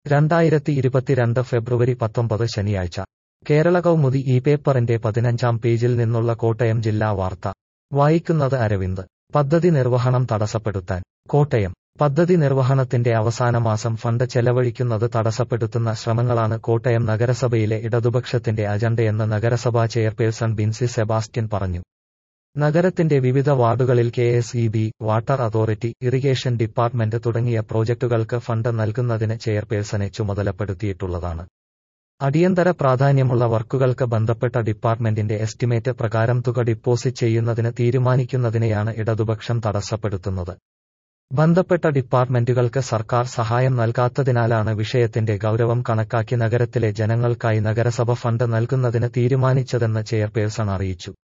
രണ്ടായിരത്തി ഇരുപത്തിരണ്ട് ഫെബ്രുവരി പത്തൊമ്പത് ശനിയാഴ്ച കേരള കൗമുദി ഈ പേപ്പറിന്റെ പതിനഞ്ചാം പേജിൽ നിന്നുള്ള കോട്ടയം ജില്ലാ വാർത്ത വായിക്കുന്നത് അരവിന്ദ് പദ്ധതി നിർവഹണം തടസ്സപ്പെടുത്താൻ കോട്ടയം പദ്ധതി നിർവഹണത്തിന്റെ അവസാന മാസം ഫണ്ട് ചെലവഴിക്കുന്നത് തടസ്സപ്പെടുത്തുന്ന ശ്രമങ്ങളാണ് കോട്ടയം നഗരസഭയിലെ ഇടതുപക്ഷത്തിന്റെ അജണ്ടയെന്ന് നഗരസഭാ ചെയർപേഴ്സൺ ബിൻസി സെബാസ്റ്റ്യൻ പറഞ്ഞു നഗരത്തിന്റെ വിവിധ വാർഡുകളിൽ K S E B water authority irrigation department തുടങ്ങിയ പ്രോജക്ടുകൾക്ക് ഫണ്ട് നൽകുന്നതിന് ചെയർപേഴ്സണെ ചുമതലപ്പെടുത്തിയിട്ടുള്ളതാണ് അടിയന്തര പ്രാധാന്യമുള്ള വർക്കുകൾക്ക് ബന്ധപ്പെട്ട ഡിപ്പാർട്ട്മെന്റിന്റെ എസ്റ്റിമേറ്റ് പ്രകാരം തുക ഡിപ്പോസിറ്റ് ചെയ്യുന്നതിന് തീരുമാനിക്കുന്നതിനെയാണ് ഇടതുപക്ഷം തടസ്സപ്പെടുത്തുന്നത് ബന്ധപ്പെട്ട ഡിപ്പാർട്ട്മെന്റുകൾക്ക് സർക്കാർ സഹായം നൽകാത്തതിനാലാണ് വിഷയത്തിന്റെ ഗൗരവം കണക്കാക്കി നഗരത്തിലെ ജനങ്ങൾക്കായി നഗരസഭ ഫണ്ട് നൽകുന്നതിന് തീരുമാനിച്ചതെന്ന് ചെയർപേഴ്സൺ അറിയിച്ചു